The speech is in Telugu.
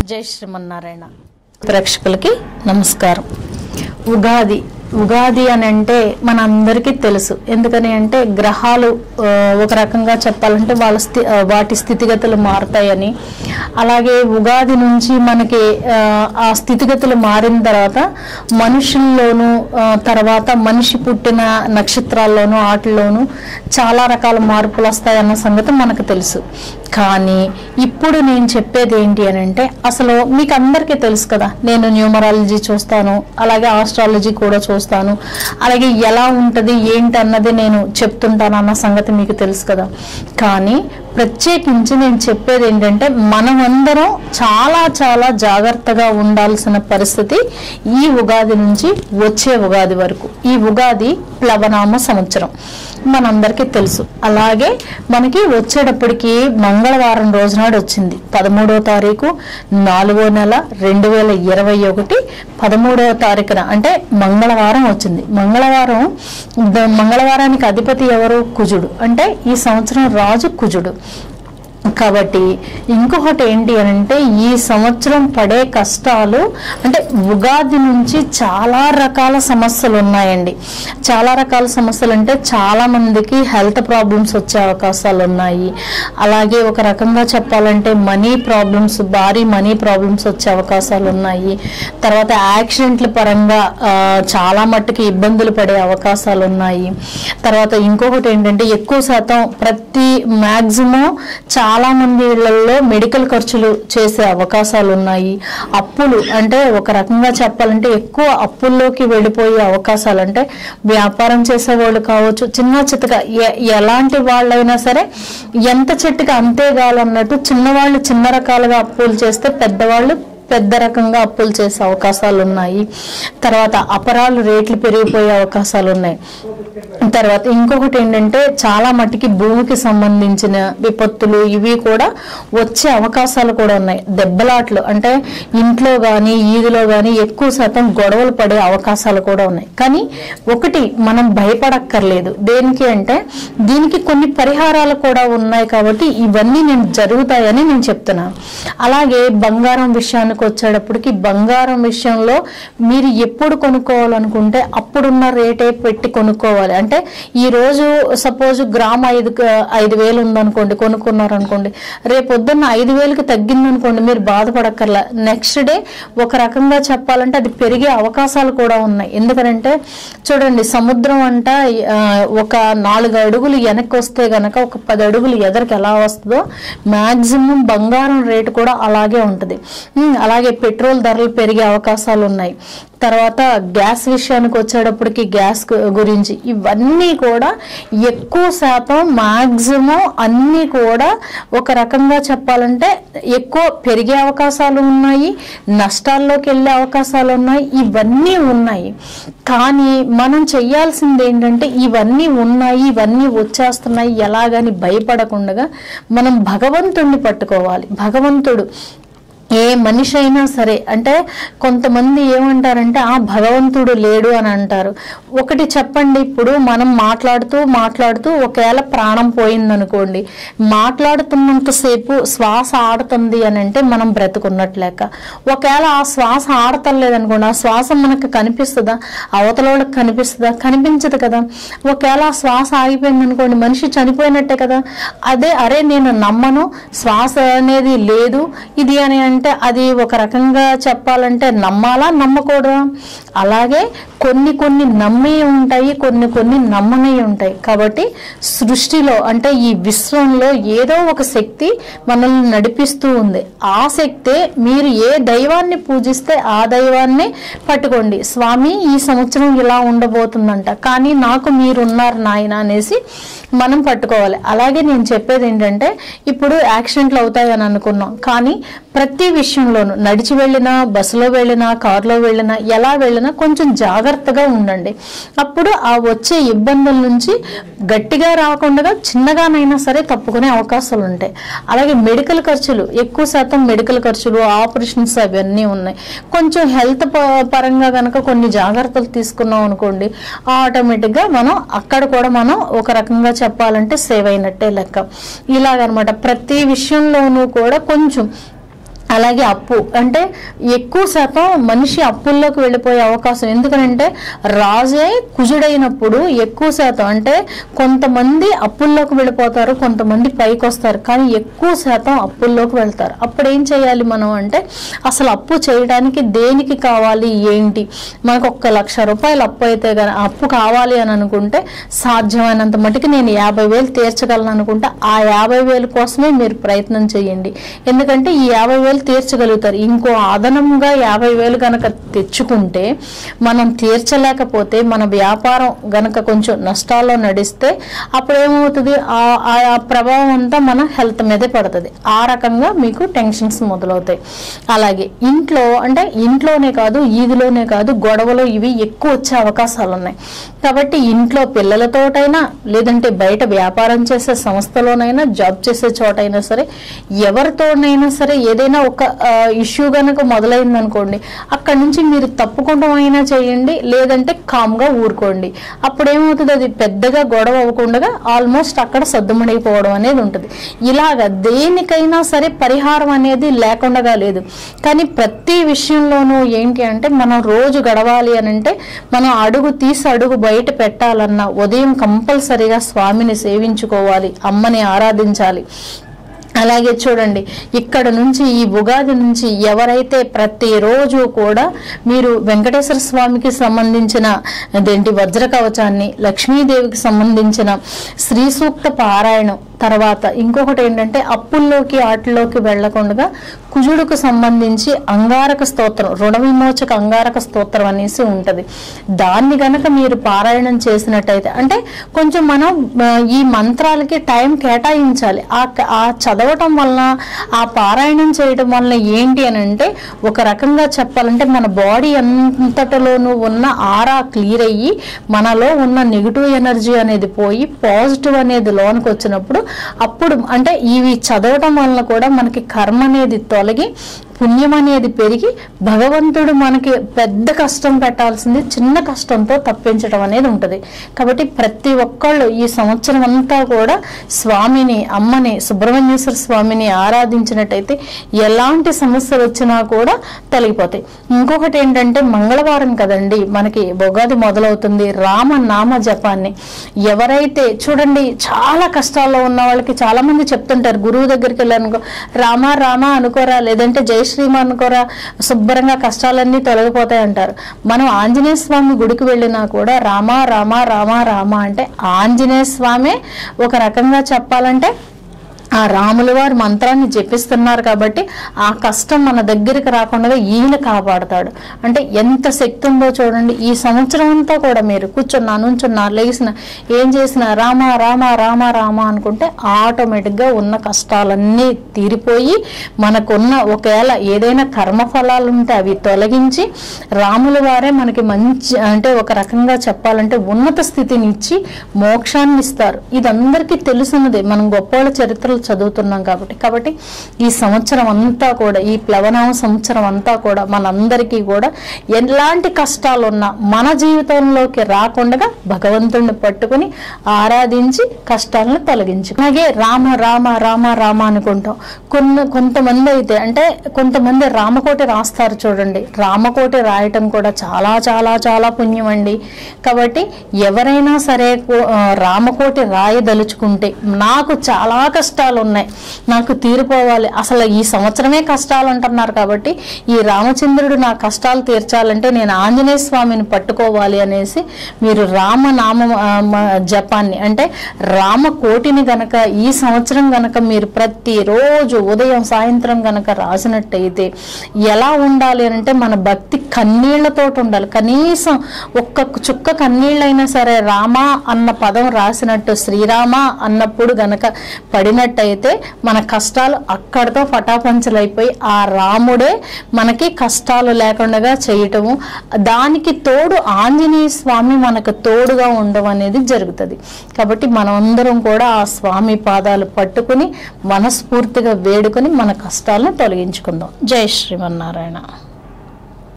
జై శ్రీమన్నారాయణ ప్రేక్షకులకి నమస్కారం ఉగాది ఉగాది అని అంటే మన అందరికీ తెలుసు ఎందుకని అంటే గ్రహాలు ఆ, ఒక రకంగా చెప్పాలంటే వాళ్ళ స్థి ఆ, వాటి స్థితిగతులు మారుతాయని అలాగే ఉగాది నుంచి మనకి ఆ, ఆ స్థితిగతులు మారిన తర్వాత మనుషుల్లోనూ ఆ, తర్వాత మనిషి పుట్టిన నక్షత్రాల్లోనూ వాటిల్లోనూ చాలా రకాల మార్పులు వస్తాయన్న సంగతి మనకు తెలుసు కానీ ఇప్పుడు నేను చెప్పేది ఏంటి అని అంటే అసలు మీకు అందరికీ తెలుసు కదా నేను న్యూమరాలజీ చూస్తాను అలాగే ఆస్ట్రాలజీ కూడా చూస్తాను అలాగే ఎలా ఉంటుంది ఏంటి అన్నది నేను చెప్తుంటాను అన్న సంగతి మీకు తెలుసు కదా కానీ ప్రత్యేకించి నేను చెప్పేది ఏంటంటే మనమందరం చాలా చాలా జాగ్రత్తగా ఉండాల్సిన పరిస్థితి ఈ ఉగాది నుంచి వచ్చే ఉగాది వరకు ఈ ఉగాది ప్లవనామ సంవత్సరం మనందరికీ తెలుసు అలాగే మనకి వచ్చేటప్పటికి మంగళవారం రోజునాడు వచ్చింది పదమూడవ తారీఖు నాలుగో నెల రెండు వేల ఇరవై ఒకటి పదమూడవ తారీఖున అంటే మంగళవారం వచ్చింది మంగళవారం ద- మంగళవారానికి అధిపతి ఎవరు కుజుడు అంటే ఈ సంవత్సరం రాజు కుజుడు కాబట్టి ఇంకొకటి ఏంటి అని అంటే ఈ సంవత్సరం పడే కష్టాలు అంటే ఉగాది నుంచి చాలా రకాల సమస్యలు ఉన్నాయండి చాలా రకాల సమస్యలు అంటే చాలా మందికి హెల్త్ ప్రాబ్లమ్స్ వచ్చే అవకాశాలు ఉన్నాయి అలాగే ఒక రకంగా చెప్పాలంటే మనీ ప్రాబ్లమ్స్ భారీ మనీ ప్రాబ్లమ్స్ వచ్చే అవకాశాలు ఉన్నాయి తర్వాత యాక్సిడెంట్ల పరంగా ఆ, చాలా మట్టుకు ఇబ్బందులు పడే అవకాశాలు ఉన్నాయి తర్వాత ఇంకొకటి ఏంటంటే ఎక్కువ శాతం ప్రతి మ్యాక్సిమం చాలా మంది ఇళ్లలో మెడికల్ ఖర్చులు చేసే అవకాశాలు ఉన్నాయి అప్పులు అంటే ఒక రకంగా చెప్పాలంటే ఎక్కువ అప్పుల్లోకి వెళ్ళిపోయే అవకాశాలు అంటే వ్యాపారం చేసేవాళ్ళు కావచ్చు చిన్న చిత్తగా ఎ- ఎలాంటి వాళ్ళైనా సరే ఎంత చెట్టుగా అంతే కావాలన్నట్టు చిన్నవాళ్ళు చిన్న రకాలుగా అప్పులు చేస్తే పెద్దవాళ్ళు పెద్ద రకంగా అప్పులు చేసే అవకాశాలు ఉన్నాయి తర్వాత అపరాలు రేట్లు పెరిగిపోయే అవకాశాలు ఉన్నాయి తర్వాత ఇంకొకటి ఏంటంటే చాలా మట్టుకి భూమికి సంబంధించిన విపత్తులు ఇవి కూడా వచ్చే అవకాశాలు కూడా ఉన్నాయి దెబ్బలాట్లు అంటే ఇంట్లో కానీ ఈదిలో కానీ ఎక్కువ శాతం గొడవలు పడే అవకాశాలు కూడా ఉన్నాయి కానీ ఒకటి మనం భయపడక్కర్లేదు దేనికి అంటే దీనికి కొన్ని పరిహారాలు కూడా ఉన్నాయి కాబట్టి ఇవన్నీ నేను జరుగుతాయని నేను చెప్తున్నాను అలాగే బంగారం విషయానికి వచ్చేటప్పటికి బంగారం విషయంలో మీరు ఎప్పుడు కొనుక్కోవాలనుకుంటే అప్పుడున్న రేటే పెట్టి కొనుక్కోవాలి అంటే ఈ రోజు సపోజ్ గ్రామ్ ఐదు ఐదు వేలు ఉందనుకోండి కొనుక్కున్నారనుకోండి రేపు పొద్దున్న ఐదు వేలకి తగ్గిందనుకోండి మీరు బాధపడక్కర్లా నెక్స్ట్ డే ఒక రకంగా చెప్పాలంటే అది పెరిగే అవకాశాలు కూడా ఉన్నాయి ఎందుకంటే చూడండి సముద్రం అంట ఆ, ఒక నాలుగు అడుగులు వెనక్కి వస్తే గనక ఒక పది అడుగులు ఎదరికి ఎలా వస్తుందో మాక్సిమం బంగారం రేటు కూడా అలాగే ఉంటుంది ఉమ్, అలాగే పెట్రోల్ ధరలు పెరిగే అవకాశాలు ఉన్నాయి తర్వాత గ్యాస్ విషయానికి వచ్చేటప్పటికి గ్యాస్ గు- గురించి ఇవన్నీ కూడా ఎక్కువ శాతం మాక్సిమం అన్నీ కూడా ఒక రకంగా చెప్పాలంటే ఎక్కువ పెరిగే అవకాశాలు ఉన్నాయి నష్టాల్లోకి వెళ్ళే అవకాశాలు ఉన్నాయి ఇవన్నీ ఉన్నాయి కానీ మనం చెయ్యాల్సింది ఏంటంటే ఇవన్నీ ఉన్నాయి ఇవన్నీ వచ్చేస్తున్నాయి ఎలాగని భయపడకుండా మనం భగవంతుణ్ణి పట్టుకోవాలి భగవంతుడు ఏ మనిషి అయినా సరే అంటే కొంతమంది ఏమంటారంటే ఆ భగవంతుడు లేడు అని అంటారు ఒకటి చెప్పండి ఇప్పుడు మనం మాట్లాడుతూ మాట్లాడుతూ ఒకవేళ ప్రాణం పోయిందనుకోండి మాట్లాడుతున్నంతసేపు శ్వాస ఆడుతుంది అని అంటే మనం బ్రతుకున్నట్లు లెక్క ఒకవేళ ఆ శ్వాస ఆడతలేదనుకోండి ఆ శ్వాస మనకు కనిపిస్తుందా అవతల వాళ్ళకి కనిపిస్తుందా కనిపించదు కదా ఒకవేళ ఆ శ్వాస ఆగిపోయింది అనుకోండి మనిషి చనిపోయినట్టే కదా అదే అరే నేను నమ్మను శ్వాస అనేది లేదు ఇది అని అంటే అది ఒక రకంగా చెప్పాలంటే నమ్మాలా నమ్మకూడదా అలాగే కొన్ని కొన్ని నమ్మి ఉంటాయి కొన్ని కొన్ని నమ్మని ఉంటాయి కాబట్టి సృష్టిలో అంటే ఈ విశ్వంలో ఏదో ఒక శక్తి మనల్ని నడిపిస్తూ ఉంది ఆ శక్తే మీరు ఏ దైవాన్ని పూజిస్తే ఆ దైవాన్ని పట్టుకోండి స్వామి ఈ సంవత్సరం ఇలా ఉండబోతుందంట కానీ నాకు మీరున్నారు నాయన అనేసి మనం పట్టుకోవాలి అలాగే నేను చెప్పేది ఏంటంటే ఇప్పుడు యాక్సిడెంట్లు అవుతాయని అనుకున్నాం కానీ ప్రతి విషయంలోనూ నడిచి వెళ్ళినా బస్సులో వెళ్ళినా కారులో వెళ్ళినా ఎలా వెళ్ళినా కొంచెం జాగ్రత్తగా ఉండండి అప్పుడు ఆ వచ్చే ఇబ్బందుల నుంచి గట్టిగా రాకుండా చిన్నగానైనా సరే తప్పుకునే అవకాశాలు ఉంటాయి అలాగే మెడికల్ ఖర్చులు ఎక్కువ శాతం మెడికల్ ఖర్చులు ఆపరేషన్స్ అవన్నీ ఉన్నాయి కొంచెం హెల్త్ పరంగా కనుక కొన్ని జాగ్రత్తలు తీసుకున్నాం అనుకోండి ఆటోమేటిక్గా మనం అక్కడ కూడా మనం ఒక రకంగా చెప్పాలంటే సేవ్ అయినట్టే లెక్క ఇలాగనమాట ప్రతి విషయంలోనూ కూడా కొంచెం అలాగే అప్పు అంటే ఎక్కువ శాతం మనిషి అప్పుల్లోకి వెళ్ళిపోయే అవకాశం ఎందుకంటే రాజే కుజుడైనప్పుడు ఎక్కువ శాతం అంటే కొంతమంది అప్పుల్లోకి వెళ్ళిపోతారు కొంతమంది పైకి వస్తారు కానీ ఎక్కువ శాతం అప్పుల్లోకి వెళ్తారు అప్పుడు ఏం చేయాలి మనం అంటే అసలు అప్పు చేయడానికి దేనికి కావాలి ఏంటి మనకు ఒక్క లక్ష రూపాయలు అప్పు అయితే గన అప్పు కావాలి అని అనుకుంటే సాధ్యమైనంత మటుకు నేను యాభై వేలు తీర్చగలను అనుకుంటే ఆ యాభై వేలు కోసమే మీరు ప్రయత్నం చేయండి ఎందుకంటే ఈ యాభై వేలు తీర్చగలుగుతారు ఇంకో అదనంగా యాభై వేలు గనక తెచ్చుకుంటే మనం తీర్చలేకపోతే మన వ్యాపారం గనక కొంచెం నష్టాల్లో నడిస్తే అప్పుడు ఏమవుతుంది ఆ- ఆ ఆ ప్రభావం అంతా మన హెల్త్ మీదే పడుతుంది ఆ రకంగా మీకు టెన్షన్స్ మొదలవుతాయి అలాగే ఇంట్లో అంటే ఇంట్లోనే కాదు ఈదిలోనే కాదు గొడవలు ఇవి ఎక్కువ వచ్చే అవకాశాలు ఉన్నాయి కాబట్టి ఇంట్లో పిల్లలతోటైనా లేదంటే బయట వ్యాపారం చేసే సంస్థలోనైనా జాబ్ చేసే చోటైనా సరే ఎవరితోనైనా సరే ఏదైనా ఒక ఇష్యూ గనక మొదలైంది అనుకోండి అక్కడి నుంచి మీరు తప్పుకోవడం అయినా చేయండి లేదంటే కామ్గా ఊరుకోండి అప్పుడు ఏమవుతుంది అది పెద్దగా గొడవ అవ్వకుండా ఆల్మోస్ట్ అక్కడ సద్దుమణిగిపోవడం అనేది ఉంటుంది ఇలాగ దేనికైనా సరే పరిహారం అనేది లేకుండా లేదు కానీ ప్రతి విషయంలోనూ ఏంటి అంటే మనం రోజు గడవాలి అని అంటే మనం అడుగు తీసి అడుగు బయట పెట్టాలన్నా ఉదయం కంపల్సరీగా స్వామిని సేవించుకోవాలి అమ్మని ఆరాధించాలి అలాగే చూడండి ఇక్కడ నుంచి ఈ ఉగాది నుంచి ఎవరైతే ప్రతిరోజు కూడా మీరు వెంకటేశ్వర స్వామికి సంబంధించిన అదేంటి వజ్ర కవచాన్ని లక్ష్మీదేవికి సంబంధించిన శ్రీ సూక్త పారాయణం తర్వాత ఇంకొకటి ఏంటంటే అప్పుల్లోకి ఆటల్లోకి వెళ్లకుండా కుజుడుకు సంబంధించి అంగారక స్తోత్రం రుణ విమోచక అంగారక స్తోత్రం అనేసి ఉంటది దాన్ని గనక మీరు పారాయణం చేసినట్టయితే అంటే కొంచెం మనం ఆ, ఈ మంత్రాలకి టైం కేటాయించాలి ఆ క- ఆ చదవటం వలన ఆ పారాయణం చేయడం వలన ఏంటి అని అంటే ఒక రకంగా చెప్పాలంటే మన బాడీ అంతటిలోనూ ఉన్న ఆరా క్లియర్ అయ్యి మనలో ఉన్న నెగిటివ్ ఎనర్జీ అనేది పోయి పాజిటివ్ అనేది లోనికి వచ్చినప్పుడు అప్పుడు అంటే ఇవి చదవటం వలన కూడా మనకి కర్మ అనేది తొలగి పుణ్యం అనేది పెరిగి భగవంతుడు మనకి పెద్ద కష్టం పెట్టాల్సింది చిన్న కష్టంతో తప్పించడం అనేది ఉంటుంది కాబట్టి ప్రతి ఒక్కళ్ళు ఈ సంవత్సరం అంతా కూడా స్వామిని అమ్మని సుబ్రహ్మణ్యేశ్వర స్వామిని ఆరాధించినట్టయితే ఎలాంటి సమస్యలు వచ్చినా కూడా తొలగిపోతాయి ఇంకొకటి ఏంటంటే మంగళవారం కదండి మనకి ఉగాది మొదలవుతుంది రామ నామ జపాన్ని ఎవరైతే చూడండి చాలా కష్టాల్లో ఉన్న వాళ్ళకి చాలా మంది చెప్తుంటారు గురువు దగ్గరికి వెళ్ళానుకో రామ రామ అనుకోరా లేదంటే జై శ్రీమ అనుకోరా శుభ్రంగా కష్టాలన్నీ తొలగిపోతాయి అంటారు మనం ఆంజనేయ స్వామి గుడికి వెళ్ళినా కూడా రామ రామ రామ రామ అంటే ఆంజనేయ స్వామే ఒక రకంగా చెప్పాలంటే ఆ రాముల వారి మంత్రాన్ని జపిస్తున్నారు కాబట్టి ఆ కష్టం మన దగ్గరికి రాకుండా ఈయన కాపాడతాడు అంటే ఎంత శక్తి ఉందో చూడండి ఈ సంవత్సరం అంతా కూడా మీరు కూర్చున్నా నుంచున్నా లేచిన ఏం చేసినా రామ రామ రామ రామ అనుకుంటే ఆటోమేటిక్గా ఉన్న కష్టాలన్నీ తీరిపోయి మనకున్న ఒకవేళ ఏదైనా కర్మఫలాలు ఉంటే అవి తొలగించి రాముల వారే మనకి మంచి అంటే ఒక రకంగా చెప్పాలంటే ఉన్నత స్థితిని ఇచ్చి మోక్షాన్ని ఇస్తారు ఇది అందరికీ తెలిసినదే మనం గొప్పవాళ్ళ చరిత్రలు చదువుతున్నాం కాబట్టి కాబట్టి ఈ సంవత్సరం అంతా కూడా ఈ ప్లవనామ సంవత్సరం అంతా కూడా మనందరికీ కూడా ఎలాంటి కష్టాలు ఉన్నా మన జీవితంలోకి రాకుండా భగవంతుడిని పట్టుకుని ఆరాధించి కష్టాలను తొలగించు అలాగే రామ రామ రామ రామ అనుకుంటాం కొన్ని కొంతమంది అయితే అంటే కొంతమంది రామకోటి రాస్తారు చూడండి రామకోటి రాయటం కూడా చాలా చాలా చాలా పుణ్యం అండి కాబట్టి ఎవరైనా సరే కో- ఆ, రామకోటి రాయదలుచుకుంటే నాకు చాలా కష్టాలు ఉన్నాయి నాకు తీరిపోవాలి అసలు ఈ సంవత్సరమే కష్టాలు అంటున్నారు కాబట్టి ఈ రామచంద్రుడు నా కష్టాలు తీర్చాలంటే నేను ఆంజనేయ స్వామిని పట్టుకోవాలి అనేసి మీరు రామనామ ఆ, మ- జపాన్ని అంటే రామకోటిని గనక ఈ సంవత్సరం గనక మీరు ప్రతిరోజు ఉదయం సాయంత్రం గనక రాసినట్టయితే ఎలా ఉండాలి అని అంటే మన భక్తి కన్నీళ్లతో ఉండాలి కనీసం ఒక్క చుక్క కన్నీళ్ళైనా సరే రామ అన్న పదం రాసినట్టు శ్రీరామ అన్నప్పుడు గనక పడినట్టయితే మన కష్టాలు అక్కడితో పటాపంచలైపోయి ఆ రాముడే మనకి కష్టాలు లేకుండా చేయటము దానికి తోడు ఆంజనేయ స్వామి మనకు తోడుగా ఉండడం అనేది జరుగుతుంది కాబట్టి మనమందరం కూడా ఆ స్వామి పాదాలు పట్టుకుని మనస్ఫూర్తిగా వేడుకొని మన కష్టాలను తొలగించుకుందాం జై శ్రీమన్నారాయణ